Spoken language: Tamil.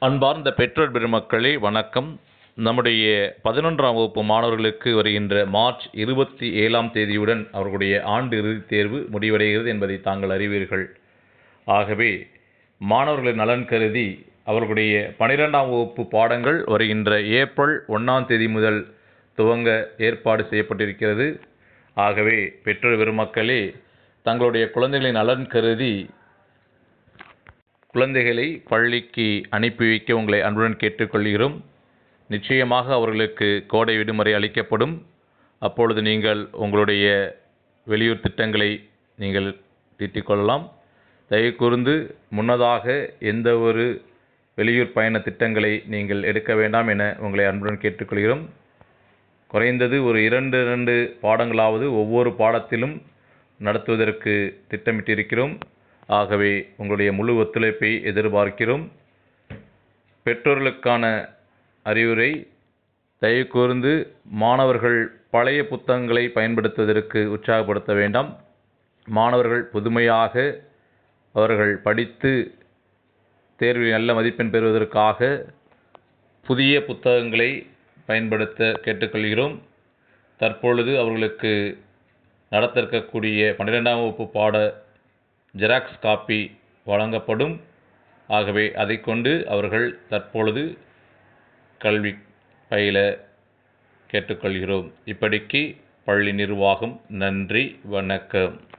அன்பார்ந்த பெற்றோர் பெருமக்களே வணக்கம் நம்முடைய பதினொன்றாம் வகுப்பு மாணவர்களுக்கு வருகின்ற மார்ச் இருபத்தி ஏழாம் தேதியுடன் அவர்களுடைய ஆண்டு இறுதித் தேர்வு முடிவடைகிறது என்பதை தாங்கள் அறிவீர்கள் ஆகவே மாணவர்களின் நலன் கருதி அவர்களுடைய பனிரெண்டாம் வகுப்பு பாடங்கள் வருகின்ற ஏப்ரல் ஒன்றாம் தேதி முதல் துவங்க ஏற்பாடு செய்யப்பட்டிருக்கிறது ஆகவே பெற்றோர் பெருமக்களே தங்களுடைய குழந்தைகளின் நலன் கருதி குழந்தைகளை பள்ளிக்கு அனுப்பி வைக்க உங்களை அன்புடன் கேட்டுக்கொள்கிறோம் நிச்சயமாக அவர்களுக்கு கோடை விடுமுறை அளிக்கப்படும் அப்பொழுது நீங்கள் உங்களுடைய வெளியூர் திட்டங்களை நீங்கள் தீட்டிக் கொள்ளலாம் தயவு கூர்ந்து முன்னதாக எந்த ஒரு வெளியூர் பயண திட்டங்களை நீங்கள் எடுக்க வேண்டாம் என உங்களை அன்புடன் கேட்டுக்கொள்கிறோம் குறைந்தது ஒரு இரண்டு இரண்டு பாடங்களாவது ஒவ்வொரு பாடத்திலும் நடத்துவதற்கு திட்டமிட்டிருக்கிறோம் ஆகவே உங்களுடைய முழு ஒத்துழைப்பை எதிர்பார்க்கிறோம் பெற்றோர்களுக்கான அறிவுரை தயவு கூர்ந்து மாணவர்கள் பழைய புத்தகங்களை பயன்படுத்துவதற்கு உற்சாகப்படுத்த வேண்டாம் மாணவர்கள் புதுமையாக அவர்கள் படித்து தேர்வில் நல்ல மதிப்பெண் பெறுவதற்காக புதிய புத்தகங்களை பயன்படுத்த கேட்டுக்கொள்கிறோம் தற்பொழுது அவர்களுக்கு நடத்த இருக்கக்கூடிய பன்னிரெண்டாம் வகுப்பு பாட ஜெராக்ஸ் காப்பி வழங்கப்படும் ஆகவே அதை கொண்டு அவர்கள் தற்பொழுது கல்வி பயில கேட்டுக்கொள்கிறோம் இப்படிக்கு பள்ளி நிர்வாகம் நன்றி வணக்கம்